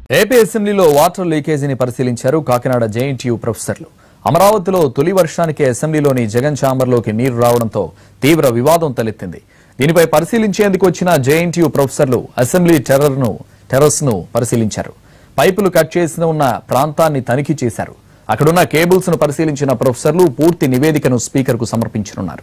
AP అసెంబ్లీలో water లీకేజీని పరిశీలించారు Kakinada JNTU ప్రొఫెసర్లు అమరావతిలో తొలి వర్షానికి అసెంబ్లీలోని జగన్ ఛాంబర్లోకి నీరు రావడంతో తీవ్ర వివాదం తలెత్తింది దీనిపై పరిశీలించేందుకు వచ్చిన జేఎన్టీయూ ప్రొఫెసర్లు అసెంబ్లీ టెర్రర్ను టెర్రస్ ను పరిశీలించారు పైపులు కట్ చేసిన ఉన్న ప్రాంతాన్ని తనిఖీ చేశారు అక్కడున్న కేబుల్స్ ను పరిశీలించిన ప్రొఫెసర్లు పూర్తి నివేదికను స్పీకర్కు సమర్పించనున్నారు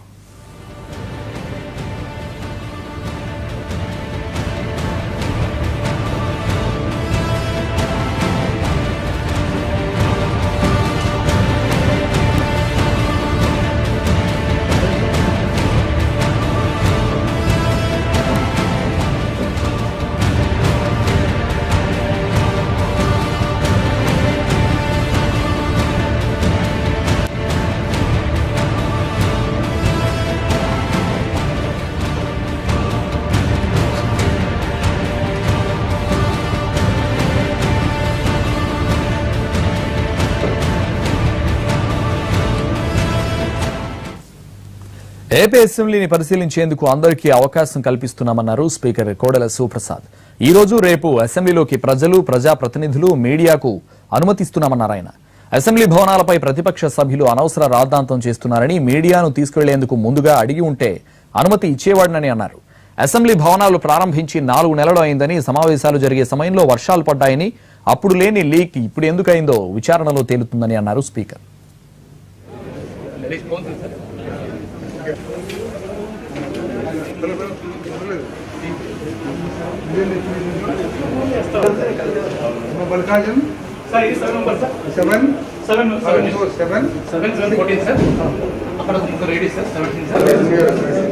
ఏపీ అసెంబ్లీని పరిశీలించేందుకు అందరికీ అవకాశం కల్పిస్తున్నామన్నారు స్పీకర్ కోడెల శివప్రసాద్ ఈ రోజు రేపు అసెంబ్లీలోకి ప్రజలు ప్రజాప్రతినిధులు మీడియాకు అనుమతిస్తున్నామన్నారు ఆయన అసెంబ్లీ భవనాలపై ప్రతిపక్ష సభ్యులు అనవసర రాద్ధాంతం చేస్తున్నారని మీడియాను తీసుకెళ్లేందుకు ముందుగా అడిగి ఉంటే అనుమతి ఇచ్చేవాడినని అన్నారు అసెంబ్లీ భవనాలు ప్రారంభించి నాలుగు నెలలు అయిందని సమావేశాలు జరిగే సమయంలో వర్షాలు పడ్డాయని అప్పుడు లేని లీక్ ఇప్పుడు ఎందుకైందో విచారణలో తేలుతుందని అన్నారు స్పీకర్ మల్లికార్జున్ సార్ ఇది seven number sir seven seven seven seven seven seven fourteen sir అక్కడ ఇంకో రెడీ సార్ సెవెంటీన్ సార్